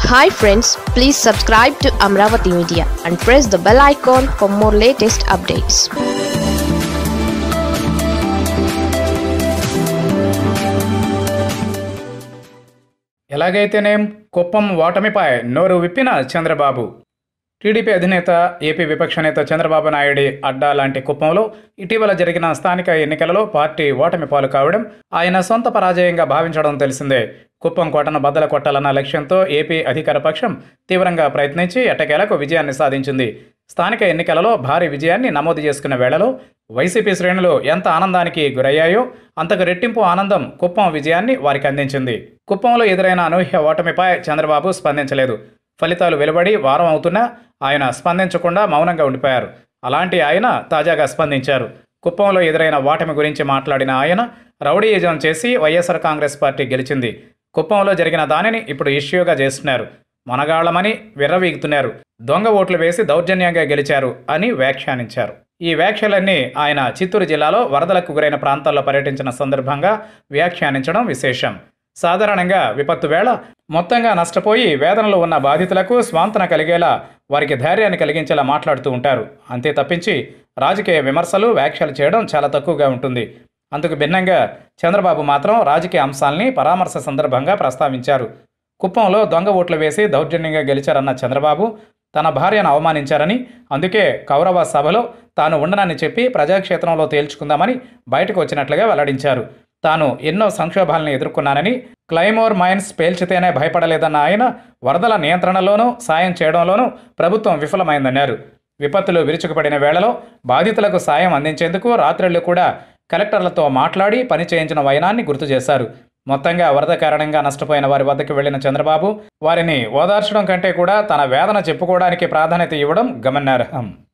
hi friends please subscribe to Amaravati media and press the bell icon for more latest updates ఎలాగైతేనేం కుప్పం ఓటమిపై నోరు విప్పిన Chandrababu TDP అధినేత AP విపక్ష నేత చంద్రబాబు నాయుడి అడ్డా లాంటి కుప్పంలో ఇటీవల జరిగిన స్థానిక ఎన్నికలలో పార్టీ ఓటమి పాలు కావడం ఆయన సొంత పరాజయంగా భావించడం తెలిసిందే కుప్పం కోటను బద్దల కొట్టాలన్న లక్ష్యంతో ఏపీ అధికార పక్షం తీవ్రంగా ప్రయత్నించి ఎట్టకేలకు విజయాన్ని సాధించింది స్థానిక ఎన్నికలలో భారీ విజయాన్ని నమోదు చేసుకున్న వేళలో వైసీపీ శ్రేణులు ఎంత ఆనందానికి గురయ్యాయో అంతకు రెట్టింపు ఆనందం కుప్పం విజయాన్ని వారికి అందించింది కుప్పంలో ఎదురైన అనూహ్య ఓటమిపై చంద్రబాబు స్పందించలేదు ఫలితాలు వెలువడి వారం అవుతున్నా ఆయన స్పందించకుండా మౌనంగా ఉండిపోయారు అలాంటి ఆయన తాజాగా స్పందించారు కుప్పంలో ఎదురైన ఓటమి గురించి మాట్లాడిన ఆయన రౌడీయిజం చేసి వైఎస్ఆర్ కాంగ్రెస్ పార్టీ గెలిచింది కుప్పంలో జరిగిన దానిని ఇప్పుడు ఇష్యూగా చేస్తున్నారు మనగాళ్లమని విర్రవీగుతున్నారు దొంగ ఓట్లు వేసి దౌర్జన్యంగా గెలిచారు అని వ్యాఖ్యానించారు ఈ వ్యాఖ్యలన్నీ ఆయన చిత్తూరు జిల్లాలో వరదలకు గురైన ప్రాంతాల్లో పర్యటించిన సందర్భంగా వ్యాఖ్యానించడం విశేషం సాధారణంగా విపత్తు వేళ మొత్తంగా నష్టపోయి వేదనలో ఉన్న బాధితులకు స్వాంతన కలిగేలా వారికి ధైర్యాన్ని కలిగించేలా మాట్లాడుతూ ఉంటారు అంతే తప్పించి రాజకీయ విమర్శలు వ్యాఖ్యలు చేయడం చాలా తక్కువగా ఉంటుంది అందుకు భిన్నంగా చంద్రబాబు మాత్రం రాజకీయ అంశాల్ని పరామర్శ సందర్భంగా ప్రస్తావించారు కుప్పంలో దొంగ ఓట్లు వేసి దౌర్జన్యంగా గెలిచారన్న చంద్రబాబు తన భార్యను అవమానించారని అందుకే కౌరవ సభలో తాను ఉండనని చెప్పి ప్రజాక్షేత్రంలో తేల్చుకుందామని బయటకు వచ్చినట్లుగా వెల్లడించారు తాను ఎన్నో సంక్షోభాలను ఎదుర్కొన్నానని క్లైమోర్ మైన్స్ పేల్చితేనే భయపడలేదన్న ఆయన వరదల నియంత్రణలోనూ సాయం చేయడంలోనూ ప్రభుత్వం విఫలమైందన్నారు విపత్తులు విరుచుకుపడిన వేళలో బాధితులకు సాయం అందించేందుకు రాత్రిళ్లు కూడా కలెక్టర్లతో మాట్లాడి పని చేయించిన వైనాన్ని గుర్తు చేశారు మొత్తంగా వరద కారణంగా నష్టపోయిన వారి వద్దకు వెళ్లిన చంద్రబాబు వారిని ఓదార్చడం కంటే కూడా తన వేదన చెప్పుకోవడానికి ప్రాధాన్యత ఇవ్వడం గమనార్హం